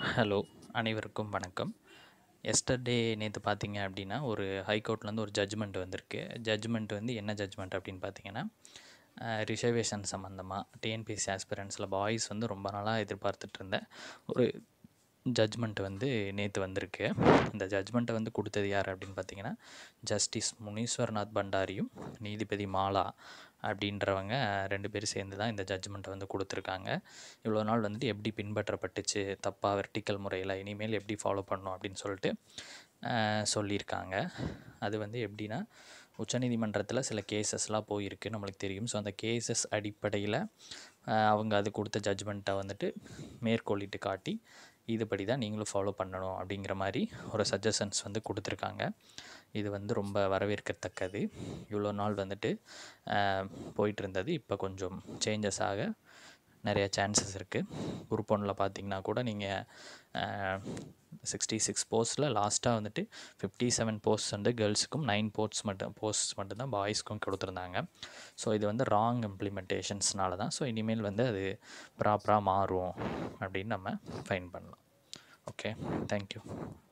hello அனைவருக்கும் வணக்கம் yesterday நேற்று பார்த்தீங்க அப்படின்னா ஒரு ஹைகோர்ட்லேருந்து ஒரு ஜட்ஜ்மெண்ட் வந்திருக்கு ஜட்ஜ்மெண்ட் வந்து என்ன ஜட்ஜ்மெண்ட் அப்படின்னு பார்த்தீங்கன்னா ரிசர்வேஷன் சம்மந்தமாக டிஎன்பிஎஸ்சி ஆஸ்பிரண்ட்ஸில் பாய்ஸ் வந்து ரொம்ப நாளாக எதிர்பார்த்துட்டு இருந்த ஒரு ஜட்ஜ்மெண்ட் வந்து நேற்று வந்திருக்கு இந்த ஜட்ஜ்மெண்ட்டை வந்து கொடுத்தது யார் அப்படின்னு பார்த்தீங்கன்னா ஜஸ்டிஸ் முனீஸ்வர்நாத் பண்டாரியும் நீதிபதி மாலா அப்படின்றவங்க ரெண்டு பேரும் சேர்ந்து தான் இந்த ஜட்ஜ்மெண்ட்டை வந்து கொடுத்துருக்காங்க இவ்வளோ நாள் வந்துட்டு எப்படி பின்பற்றப்பட்டுச்சு தப்பாக வெர்டிக்கல் முறையில் இனிமேல் எப்படி ஃபாலோ பண்ணணும் அப்படின்னு சொல்லிட்டு ஆஹ், சொல்லியிருக்காங்க அது வந்து எப்படின்னா உச்சநீதிமன்றத்தில் சில கேசஸ்லாம் போயிருக்கு நம்மளுக்கு தெரியும் ஸோ அந்த கேசஸ் அடிப்படையில் அவங்க அது கொடுத்த ஜட்ஜ்மெண்ட்டை வந்துட்டு மேற்கோளிட்டு காட்டி இதுபடி தான் நீங்களும் ஃபாலோ பண்ணணும் அப்படிங்கிற மாதிரி ஒரு சஜஷன்ஸ் வந்து கொடுத்துருக்காங்க இது வந்து ரொம்ப வரவேற்கத்தக்கது இவ்வளோ நாள் வந்துட்டு ஆஹ், போயிட்டு இருந்தது இப்போ கொஞ்சம் சேஞ்சஸ் ஆக நிறைய சான்சஸ் இருக்குது குரூப் ஒன்னில் பார்த்தீங்கன்னா கூட நீங்கள் சிக்ஸ்டி சிக்ஸ் போஸ்ட்டில் லாஸ்ட்டாக வந்துட்டு ஃபிஃப்டி செவன் போஸ்ட் வந்து கேர்ள்ஸுக்கும் நைன் போஸ்ட் மட்டும் போஸ்ட் மட்டும்தான் பாய்ஸ்க்கும் கொடுத்துருந்தாங்க ஸோ இது வந்து ராங் இம்ப்ளிமெண்டேஷன்ஸ்னால தான் ஸோ இனிமேல் வந்து அது ப்ராப்பராக மாறும் அப்படின்னு நம்ம ஃபைன் பண்ணலாம் ஓகே தேங்க்யூ